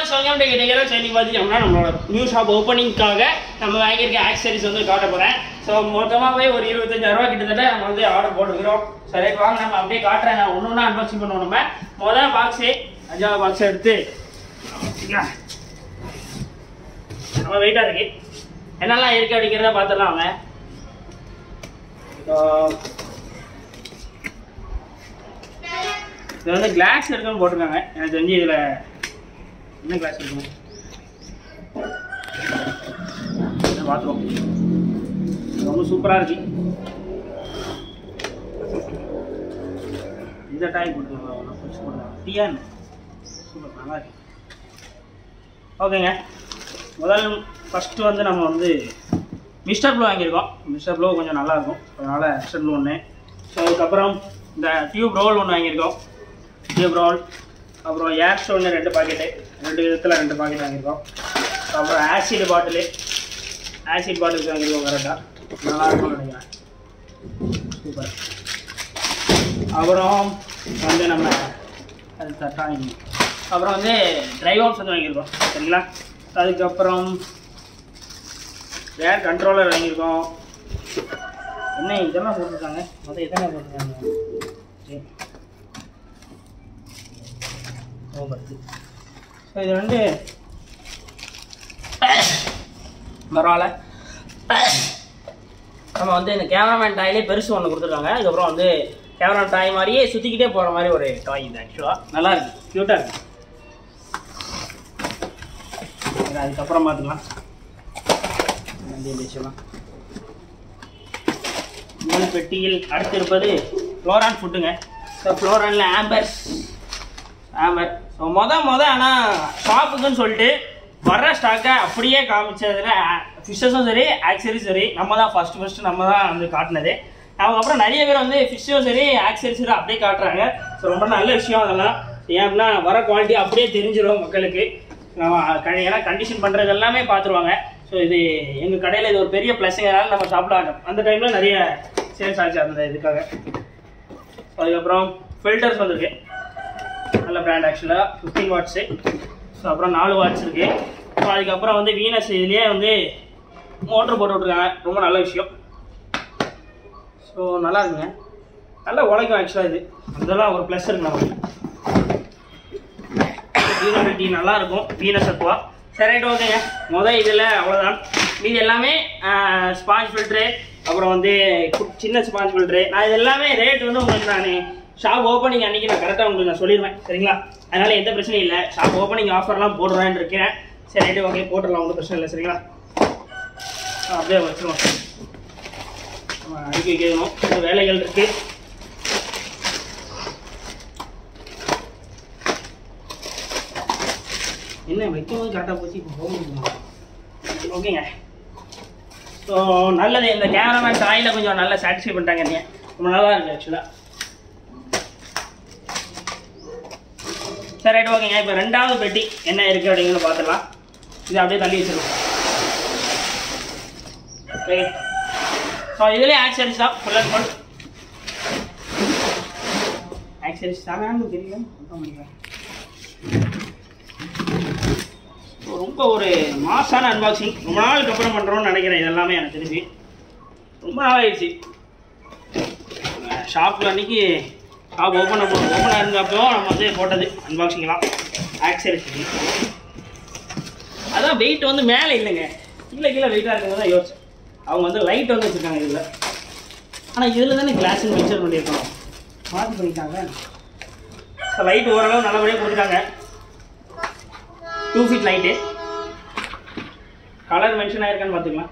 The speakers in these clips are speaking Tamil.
வியூவர்ஸ் வெல்கம் டு கிட்டே சைனிங் பார்த்தீங்கன்னா நம்மளோட நியூ ஷாப் ஓப்பனிங்காக நம்ம வாங்கியிருக்க ஆக்சரிஸ் வந்து காட்ட போகிறேன் ஸோ மொத்தமாகவே ஒரு இருபத்தஞ்சாயிரம் ரூபா கிட்டத்தட்ட நம்ம வந்து ஆர்டர் போட்டுக்கிறோம் சரி வாங்க நம்ம அப்படியே காட்டுறேன் நான் ஒன்று ஒன்றா அன்பாக்சிங் பண்ணுவோம் நம்ம முதல் பாக்ஸு அஞ்சாவது பாக்ஸ் எடுத்து நம்ம வெயிட்டாக இருக்கு என்னெல்லாம் இருக்கு அப்படிங்கிறத பார்த்துடலாம் அவங்க இது வந்து கிளாஸ் இருக்குன்னு போட்டிருக்காங்க எனக்கு தெரிஞ்சு இதில் என்ன கிளாஸ் இருக்கும் பாத்ரூம் ரொம்ப சூப்பராக இருக்கு இந்த டைம் கொடுத்துருக்காங்க டீயான் சூப்பர் நல்லா இருக்கு ஓகேங்க முதல் ஃபஸ்ட்டு வந்து நம்ம வந்து மிஸ்டர் ப்ளூ வாங்கியிருக்கோம் மிஸ்டர் ப்ளூ கொஞ்சம் நல்லா இருக்கும் அதனால் மிஸ்டர் ப்ளூ ஒன்று ஸோ அதுக்கப்புறம் இந்த டியூப் ரோல் ஒன்று வாங்கியிருக்கோம் டியூப் ரோல் அப்புறம் ஏர் ஸ்டோன் ரெண்டு பாக்கெட்டு ரெண்டு விதத்தில் ரெண்டு பாக்கெட் வாங்கியிருக்கோம் அப்புறம் ஆசிட் பாட்டிலு ஆசிட் பாட்டில்ஸ் வாங்கியிருக்கோம் கரெக்டாக நல்லா இருக்கும்னு நினைக்கிறேன் சூப்பர் அப்புறம் வந்து நம்ம அது தட்டாங்க அப்புறம் வந்து ட்ரைவ் ஆப்ஸ் வந்து வாங்கியிருக்கோம் சரிங்களா அதுக்கப்புறம் ஏர் கண்ட்ரோலர் வாங்கியிருக்கோம் என்ன இதெல்லாம் போட்டிருக்காங்க மொத்தம் எத்தனை போட்டிருக்காங்க சரி ஓ பத்து ஸோ இது வந்து பரவாயில்ல நம்ம வந்து இந்த கேமராமேன் டாயிலே பெருசு ஒன்று கொடுத்துருக்காங்க அதுக்கப்புறம் வந்து கேமரா டாய் மாதிரியே சுற்றிக்கிட்டே போகிற மாதிரி ஒரு டாய் இது ஆக்சுவலாக நல்லா இருக்கு க்யூட்டாக இருக்கு சரி, அதுக்கப்புறம் பார்த்துக்கலாம் நன்றி வச்சுக்கலாம் முதல் பெட்டியில் அடுத்து இருப்பது ஃப்ளோரான் ஃபுட்டுங்க ஸோ ஃப்ளோரானில் ஆம்பர்ஸ் ஆம்பர் ஸோ மொதல் மொதல் ஆனால் ஷாப்புக்குன்னு சொல்லிட்டு வர்ற ஸ்டாக்கை அப்படியே காமிச்சதுல ஃபிஷ்ஷஸும் சரி ஆக்சரியும் சரி நம்ம தான் ஃபஸ்ட்டு ஃபஸ்ட்டு நம்ம தான் வந்து காட்டினது அதுக்கப்புறம் நிறைய பேர் வந்து ஃபிஷ்ஷும் சரி ஆக்சரியும் சரி அப்படியே காட்டுறாங்க ஸோ ரொம்ப நல்ல விஷயம் அதெல்லாம் ஏன் அப்படின்னா வர குவாலிட்டி அப்படியே தெரிஞ்சிடும் மக்களுக்கு நம்ம க- ஏன்னா கண்டிஷன் பண்ணுறது எல்லாமே பார்த்துருவாங்க ஸோ இது எங்கள் கடையில் இது ஒரு பெரிய ப்ளஸ்ஸுங்கிறனால நம்ம சாப்பிட அந்த டைமில் நிறைய சேல்ஸ் ஆச்சு அந்த இதுக்காக அதுக்கப்புறம் ஃபில்டர்ஸ் வந்திருக்கு நல்ல பிராண்ட் ஆக்சுவலாக ஃபிஃப்டீன் வாட்ஸு ஸோ அப்புறம் நாலு வாட்ஸ் இருக்கு ஸோ அதுக்கப்புறம் வந்து வீனஸ் இதுலேயே வந்து மோட்டர் போட்டு விட்ருக்காங்க ரொம்ப நல்ல விஷயம் ஸோ நல்லா இருக்குங்க நல்லா உழைக்கும் ஆக்சுவலாக இது அதெல்லாம் ஒரு ப்ளஸ் இருக்கு நமக்கு டியூரபிலிட்டி நல்லா இருக்கும் வீனஸ் அக்வா சரி ரைட் ஓகேங்க மொதல் இதில் அவ்வளோதான் மீதி எல்லாமே ஸ்பாஞ்ச் ஃபில்ட்ரு அப்புறம் வந்து கு- சின்ன ஸ்பாஞ்ச் ஃபில்ட்ரு நான் இது எல்லாமே ரேட் வந்து உங்களுக்கு நான் ஷாப் ஓப்பனிங் அன்னைக்கு நான் கரெக்டாக உங்களுக்கு நான் சொல்லிடுவேன் சரிங்களா அதனால எந்த பிரச்சனையும் இல்லை ஷாப் ஓப்பனிங் ஆஃபர்லாம் போடுறேன்னு இருக்கேன் சரி ரைட்டு ஓகே போட்டுடலாம் ஒன்றும் பிரச்சனை இல்லை சரிங்களா ஆ, அப்படியே வச்சிருவோம் நம்ம அடுக்கி வைக்கணும் இன்னும் வேலைகள் இருக்குது என்ன வைக்கும்போது கரெக்டாக போச்சு இப்போ போக முடியுமா ஓகேங்க ஸோ நல்லது இந்த கேமராமேன் தாயில் கொஞ்சம் நல்லா சாட்டிஸ்ஃபை பண்ணிட்டாங்க என்னைய ரொம்ப நல்லா இருக்கு ஆக்சுவலாக சரி ரைட் ஓகேங்க இப்போ ரெண்டாவது பெட்டி என்ன இருக்குது அப்படிங்கிறத பார்த்துடலாம் இது அப்படியே தள்ளி வச்சிருக்கோம் ஓகே ஸோ இதுலேயே ஆக்சரிஸ் தான் ஃபுல் அண்ட் ஃபுல் ஆக்சரிஸ் தானு தெரியல அதான் பண்ணிக்கிறேன் ரொம்ப ஒரு மாசான அன்பாக்சிங் ரொம்ப நாளுக்கு அப்புறம் பண்ணுறோம்னு நினைக்கிறேன் இதெல்லாமே எனக்கு தெரிஞ்சு ரொம்ப நாள் ஆயிடுச்சு ஷாப்பில் அன்னைக்கு ஷாப் ஓப்பன் ஓப்பனாக இருந்தப்போ நம்ம வந்து போட்டது அன்பாக்சிங்லாம் ஆக்சரிஸ் அதான் வெயிட் வந்து மேலே இல்லைங்க கீழே கீழே வெயிட்டாக இருக்கிறது தான் யோசிச்சேன் அவங்க வந்து லைட் வந்து வச்சுருக்காங்க இதில் ஆனால் இதில் தானே கிளாஸ் மென்ஷன் பண்ணியிருக்கோம் மாற்றி பண்ணிட்டாங்க ஸோ லைட் ஓரளவு நல்லபடியாக கொடுத்துட்டாங்க two feet light colour mention ஆயிருக்கான்னு பார்த்துக்கலாம்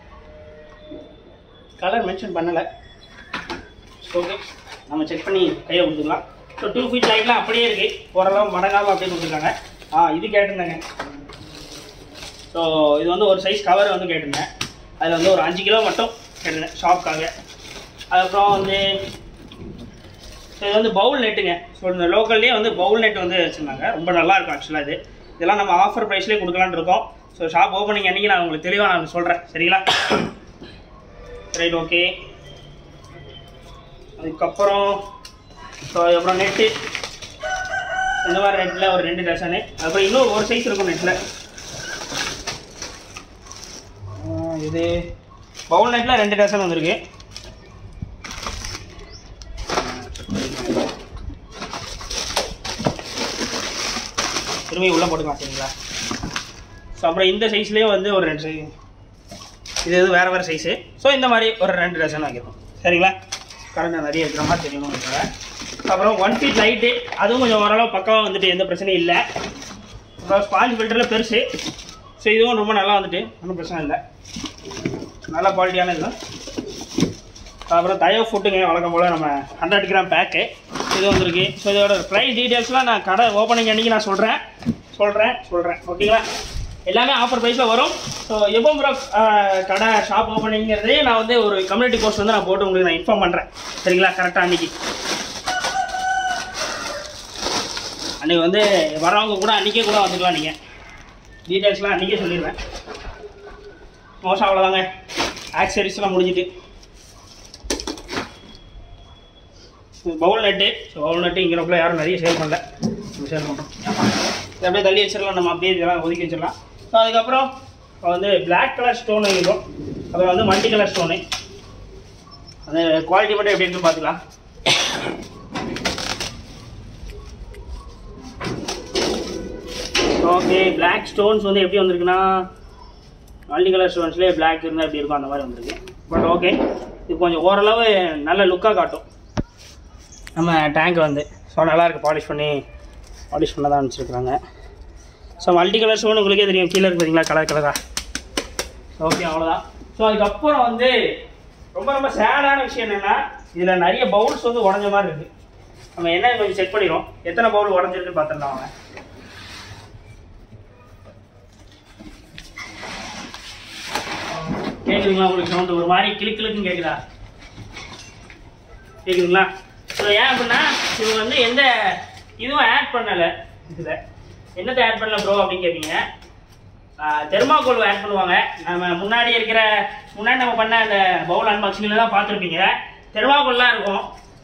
கலர் மென்ஷன் பண்ணலை ஓகே நம்ம செக் பண்ணி கையை கொடுத்துக்கலாம் ஸோ டூ ஃபீட் லைட்லாம் அப்படியே இருக்கு ஓரளவு மடங்காமல் அப்படியே கொடுத்துருக்காங்க ஆ இது கேட்டிருந்தேங்க ஸோ இது வந்து ஒரு சைஸ் கவர் வந்து கேட்டிருந்தேன் அதில் வந்து ஒரு அஞ்சு கிலோ மட்டும் கேட்டிருந்தேன் ஷாப்க்காக அதுக்கப்புறம் வந்து ஸோ இது வந்து பவுல் நெட்டுங்க ஸோ இந்த லோக்கல்லே வந்து பவுல் நெட் வந்து வச்சுருந்தாங்க ரொம்ப நல்லா இருக்கும் ஆக்சுவலாக இது இதெல்லாம் நம்ம ஆஃபர் ப்ரைஸ்லேயே கொடுக்கலான்னு இருக்கோம் ஸோ ஷாப் ஓப்பனிங் அன்றைக்கி நான் உங்களுக்கு தெளிவாக நான் சொல்கிறேன் சரிங்களா ரைட் ஓகே அதுக்கப்புறம் ஸோ அதுக்கப்புறம் நெட்டு இந்த மாதிரி நெட்டில் ஒரு ரெண்டு டசனு அப்புறம் இன்னும் ஒரு சைஸ் இருக்கும் நெட்டில் இது பவுல் நெட்டில் ரெண்டு டசன் வந்திருக்கு திரும்பி உள்ளே போட்டுக்கலாம் சரிங்களா ஸோ அப்புறம் இந்த சைஸ்லேயே வந்து ஒரு ரெண்டு சைஸ் இது இது வேறு வேறு சைஸு ஸோ இந்த மாதிரி ஒரு ரெண்டு டசன் வைக்கிறோம் சரிங்களா கரண்ட் நிறைய இருக்கிற மாதிரி தெரியணும் அப்புறம் ஒன் ஃபீட் லைட்டு அதுவும் கொஞ்சம் ஓரளவு பக்காவாக வந்துட்டு எந்த பிரச்சனையும் இல்லை அப்புறம் ஸ்பாஞ்ச் ஃபில்டரில் பெருசு ஸோ இதுவும் ரொம்ப நல்லா வந்துட்டு ஒன்றும் பிரச்சனை இல்லை நல்ல குவாலிட்டியான இதுதான் அப்புறம் தயவு ஃபுட்டுங்க வழக்கம் போல் நம்ம ஹண்ட்ரட் கிராம் பேக்கு இது வந்திருக்கு ஸோ இதோட ப்ரைஸ் டீட்டெயில்ஸ்லாம் நான் கடை ஓப்பனிங் அன்றைக்கி நான் சொல்கிறேன் சொல்கிறேன் சொல்கிறேன் ஓகேங்களா எல்லாமே ஆஃபர் ப்ரைஸில் வரும் ஸோ எப்போ ப்ரோ கடை ஷாப் ஓப்பனிங்கிறதே நான் வந்து ஒரு கம்யூனிட்டி போஸ்ட் வந்து நான் போட்டு உங்களுக்கு நான் இன்ஃபார்ம் பண்ணுறேன் சரிங்களா கரெக்டாக அன்றைக்கி அன்றைக்கி வந்து வரவங்க கூட அன்றைக்கே கூட வந்துக்கலாம் நீங்கள் டீட்டெயில்ஸ்லாம் அன்றைக்கே சொல்லிடுவேன் மோசம் அவ்வளோதாங்க ஆக்சரிஸ்லாம் முடிஞ்சிட்டு பவுல் நட்டு ஸோ பவுல் நட்டு இங்கே யாரும் நிறைய சேல் பண்ணல நம்ம சேல் பண்ணுறோம் இதை அப்படியே தள்ளி வச்சிடலாம் நம்ம அப்படியே இதெல்லாம் ஒதுக்கி வச்சிடலாம் ஸோ அதுக்கப்புறம் இப்போ வந்து பிளாக் கலர் ஸ்டோன் இருக்கும் அப்புறம் வந்து மல்டி கலர் ஸ்டோனு அந்த குவாலிட்டி மட்டும் எப்படி இருக்குன்னு பார்த்துக்கலாம் ஓகே பிளாக் ஸ்டோன்ஸ் வந்து எப்படி வந்திருக்குன்னா மல்டி கலர் ஸ்டோன்ஸ்லேயே பிளாக் இருந்தால் எப்படி இருக்கும் அந்த மாதிரி வந்திருக்கு பட் ஓகே இது கொஞ்சம் ஓரளவு நல்ல லுக்காக காட்டும் நம்ம டேங்க் வந்து ஸோ நல்லாயிருக்கு பாலிஷ் பண்ணி பாலிஷ் பண்ண தான் அனுப்பிச்சிருக்குறாங்க ஸோ மல்டி கலர் ஸ்டோன் உங்களுக்கே தெரியும் கீழே இருக்கு பார்த்தீங்களா கலர் கலராக ஓகே அவ்வளோதான் ஸோ அதுக்கப்புறம் வந்து ரொம்ப ரொம்ப சேடான விஷயம் என்னென்னா இதில் நிறைய பவுல்ஸ் வந்து உடஞ்ச மாதிரி இருக்குது நம்ம என்ன கொஞ்சம் செக் பண்ணிடுவோம் எத்தனை பவுல் உடஞ்சிருக்குன்னு பார்த்துடலாம் அவங்க கேட்குதுங்களா உங்களுக்கு சவுண்டு ஒரு மாதிரி கிளிக் கிளிக்குன்னு கேட்குதா கேட்குதுங்களா ஸோ ஏன் அப்படின்னா இவங்க வந்து எந்த இதுவும் ஆட் பண்ணலை இதில் என்னத்தை ஆட் பண்ணல ப்ரோ அப்படின்னு கேட்பீங்க தெர்மாக்கோல் ஆட் பண்ணுவாங்க நம்ம முன்னாடி இருக்கிற முன்னாடி நம்ம பண்ண அந்த பவுல் அன்பாக்சிங்கில் தான் பார்த்துருப்பீங்க தெர்மாக்கோல்லாம் இருக்கும்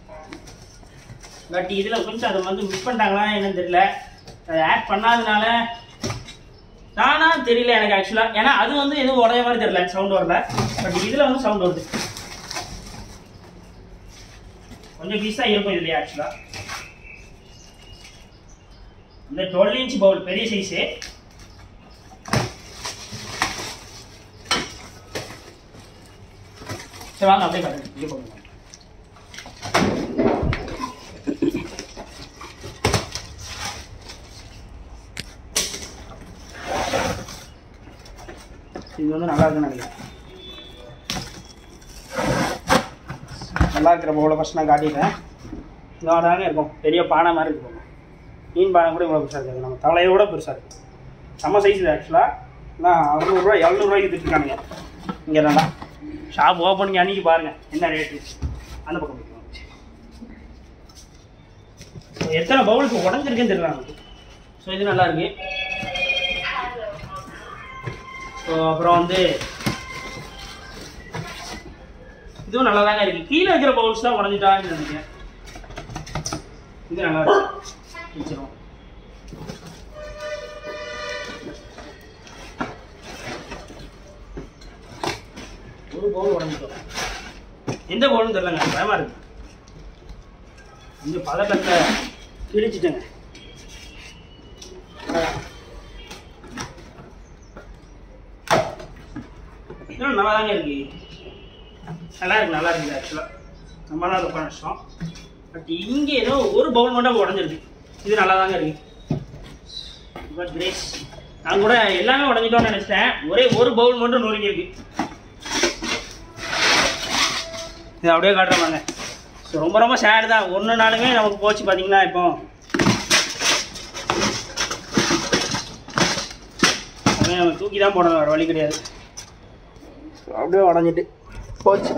பட் இதில் கொஞ்சம் அதை வந்து மிஸ் பண்ணிட்டாங்களா என்னன்னு தெரியல அதை ஆட் பண்ணாதனால நானா தெரியல எனக்கு ஆக்சுவலாக ஏன்னா அது வந்து எதுவும் உடைய மாதிரி தெரியல சவுண்ட் வரல பட் இதில் வந்து சவுண்ட் வருது கொஞ்சம் பீஸாக இருக்கும் இதுலயே ஆக்சுவலாக இந்த டுவெல் இன்ச் பவுல் பெரிய சைஸு சரி வாங்க அப்படியே பாருங்க இங்கே போடுங்க இது வந்து நல்லா இருக்குன்னு நினைக்கிறேன் நல்லா இருக்கிற பவுலை ஃபஸ்ட் நான் காட்டிட்டேன் இதோட தாங்க இருக்கும் பெரிய பானை மாதிரி இருக்கும் மீன் பானை கூட இவ்வளோ பெருசாக இருக்காது நம்ம தலையோட பெருசாக இருக்கும் செம்ம சைஸ் இது ஆக்சுவலாக நான் அறுநூறுவா எழுநூறுவாய்க்கு விற்றுருக்கானுங்க இங்கே தான்டா ஷாப் ஓப்பனிங் அன்னைக்கு பாருங்கள் என்ன ரேட்டு அந்த பக்கம் போய்க்கலாம் எத்தனை பவுலுக்கு உடஞ்சிருக்குன்னு தெரியல நமக்கு ஸோ இது நல்லா இருக்கு ஸோ அப்புறம் வந்து இதுவும் நல்லா தாங்க இருக்கு கீழே வைக்கிற பவுல்ஸ் தான் உடஞ்சிட்டான்னு நினைக்கிறேன் இது நல்லா இருக்கு வச்சிரும் ஒரு பவுல் உடஞ்சிட்டோம் எந்த பவுல்னு தெரியலங்க பயமா இருக்கு இந்த பதட்டத்தை கிழிச்சிட்டேங்க இன்னும் நல்லா தாங்க இருக்கு நல்லா இருக்கு நல்லா இருக்குது ஆக்சுவலாக ரொம்ப நாள் ரொம்ப நஷ்டம் பட் இங்கே ஏதோ ஒரு பவுல் மட்டும் உடஞ்சிருக்கு இது நல்லா தாங்க இருக்கு பட் கிரேஸ் நான் கூட எல்லாமே உடஞ்சிட்டோம்னு நினச்சிட்டேன் ஒரே ஒரு பவுல் மட்டும் நொறுங்கி இருக்கு இது அப்படியே காட்டுறாங்க ஸோ ரொம்ப ரொம்ப சேடு தான் ஒன்று நாளுமே நமக்கு போச்சு பார்த்தீங்கன்னா இப்போ அப்படியே நம்ம தூக்கி தான் போடணும் வேறு வழி கிடையாது அப்படியே உடஞ்சிட்டு போச்சு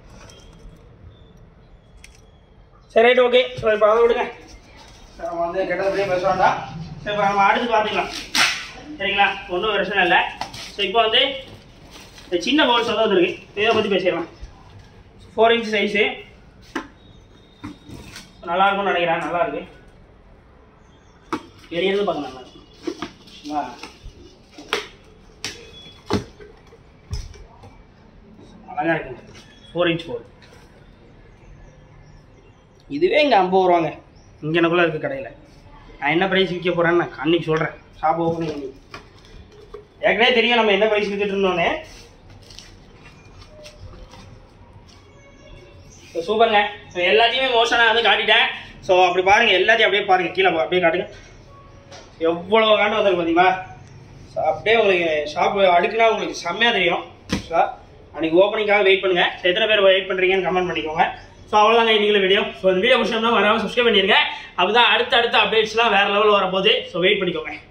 சரி ரைட் ஓகே ஸோ இப்போ அதை விடுங்க சரி, நம்ம வந்து கெட்டதுலேயே பேச வேண்டாம் சரி இப்போ நம்ம அடுத்து பார்த்துக்கலாம் சரிங்களா ஒன்றும் பிரச்சனை இல்லை ஸோ இப்போ வந்து இந்த சின்ன பவுல்ஸ் வந்து வந்துருக்கு இதை பற்றி பேசிடலாம் ஃபோர் இன்ச் சைஸு நல்லா இருக்கும்னு நினைக்கிறேன் நல்லா இருக்கு வெளியே இருந்து பார்க்க நல்லா இருக்கும் சும்மா அழகா இருக்குங்க ஃபோர் இன்ச் ஃபோர் இதுவே இங்கே ஐம்பது ரூபாங்க இங்கே எனக்குள்ள இருக்குது கடையில் நான் என்ன ப்ரைஸ் விற்க போகிறேன்னு நான் அன்னைக்கு சொல்கிறேன் ஷாப் ஓப்பனிங் அன்னைக்கு ஏற்கனவே தெரியும் நம்ம என்ன ப்ரைஸ் விற்றுட்டு இருந்தோன்னே ஸோ சூப்பருங்க ஸோ எல்லாத்தையுமே மோஷனாக வந்து காட்டிட்டேன் ஸோ அப்படி பாருங்கள் எல்லாத்தையும் அப்படியே பாருங்கள் கீழே பா- அப்படியே காட்டுங்க எவ்வளோ காண்டு வந்திருக்கு பார்த்தீங்களா ஸோ அப்படியே உங்களுக்கு ஷாப் அடுக்குனா உங்களுக்கு செம்மையாக தெரியும் ஸோ அன்றைக்கி ஓப்பனிங்காக வெயிட் பண்ணுங்கள் ஸோ எத்தனை பேர் வெயிட் பண்ணுறீங்கன்னு கமெண்ட் பண்ணிக்கோங்க ஸோ அவ்வளோதாங்க இன்னைக்கு வீடியோ ஸோ இந்த வீடியோ பிடிச்சோம்னா வராமல் சப்ஸ்கிரைப் பண்ணிடுங்க அப்போ தான் அடுத்த அடுத்த அப்டேட்ஸ்லாம் வேறு லெவலில் வரப்போகுது ஸோ வெயிட் பண்ணிக்கோங்க